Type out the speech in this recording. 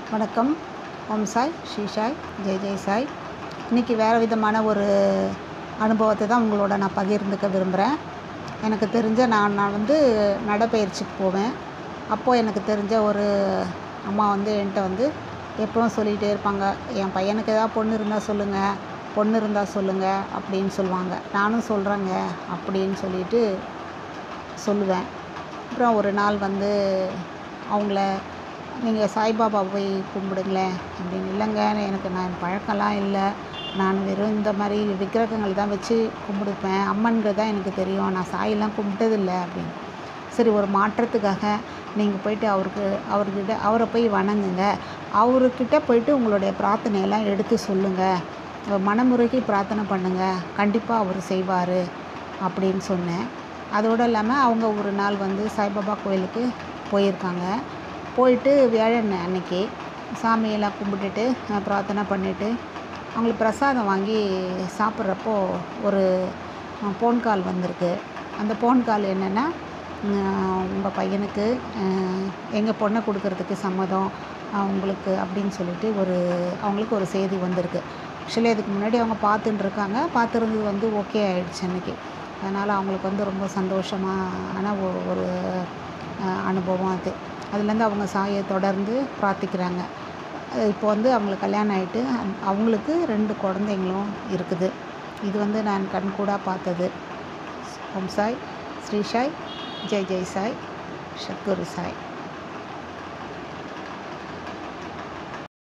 வணக்கம் ஓம் சாய் ஸ்ரீ சாய் ஜெய் ஜெய் சாய் இன்றைக்கி வேறு விதமான ஒரு அனுபவத்தை தான் உங்களோட நான் பகிர்ந்துக்க விரும்புகிறேன் எனக்கு தெரிஞ்ச நான் நான் வந்து நடைப்பயிற்சிக்கு போவேன் அப்போது எனக்கு தெரிஞ்ச ஒரு அம்மா வந்து என்கிட்ட வந்து எப்பவும் சொல்லிகிட்டே இருப்பாங்க என் பையனுக்கு ஏதாவது பொண்ணு இருந்தால் சொல்லுங்கள் பொண்ணு இருந்தால் சொல்லுங்கள் அப்படின்னு சொல்லுவாங்க நானும் சொல்கிறேங்க அப்படின்னு சொல்லிட்டு சொல்லுவேன் அப்புறம் ஒரு நாள் வந்து அவங்கள நீங்கள் சாய்பாபா போய் கும்பிடுங்களேன் அப்படின்னு இல்லைங்க எனக்கு நான் பழக்கம்லாம் இல்லை நான் வெறும் இந்த மாதிரி விக்கிரகங்கள் தான் வச்சு கும்பிடுப்பேன் அம்மன்கள் தான் எனக்கு தெரியும் நான் சாயெல்லாம் கும்பிட்டதில்லை அப்படின்னு சரி ஒரு மாற்றத்துக்காக நீங்கள் போயிட்டு அவருக்கு அவர்கிட்ட அவரை போய் வணங்குங்க அவர்கிட்ட போயிட்டு உங்களுடைய பிரார்த்தனையெல்லாம் எடுத்து சொல்லுங்கள் மனமுறைக்கு பிரார்த்தனை பண்ணுங்கள் கண்டிப்பாக அவர் செய்வார் அப்படின்னு சொன்னேன் அதோடு இல்லாமல் அவங்க ஒரு நாள் வந்து சாய்பாபா கோயிலுக்கு போயிருக்காங்க போயிட்டு வியாழன் அன்னைக்கு சாமியெல்லாம் கும்பிட்டுட்டு அஹ், பிரார்த்தனை பண்ணிவிட்டு அவங்களுக்கு பிரசாதம் வாங்கி சாப்பிட்றப்போ ஒரு ஃபோன் கால் வந்திருக்கு அந்த ஃபோன் கால் என்னென்னா உங்கள் பையனுக்கு எங்கள் பொண்ணை கொடுக்கறதுக்கு சம்மதம் அஹ், உங்களுக்கு அப்படின்னு சொல்லிட்டு ஒரு அவங்களுக்கு ஒரு செய்தி வந்திருக்கு ஆக்சுவலி அதுக்கு முன்னாடி அவங்க பார்த்துட்டு இருக்காங்க பார்த்துருந்தது வந்து ஓகே ஆயிடுச்சு அன்றைக்கி அதனால் அவங்களுக்கு வந்து ரொம்ப சந்தோஷமான ஒ- ஒரு அஹ், அனுபவம் அது அதுலேருந்து அவங்க சாயை தொடர்ந்து பிரார்த்திக்கிறாங்க அஹ் இப்போ வந்து அவங்களுக்கு கல்யாணம் ஆகிட்டு அவங்களுக்கு ரெண்டு குழந்தைங்களும் இருக்குது இது வந்து நான் கண்கூடாக பார்த்தது ஓம் சாய் ஸ்ரீ சாய் ஜெய் ஜெய் சாய் சத்குரு சாய்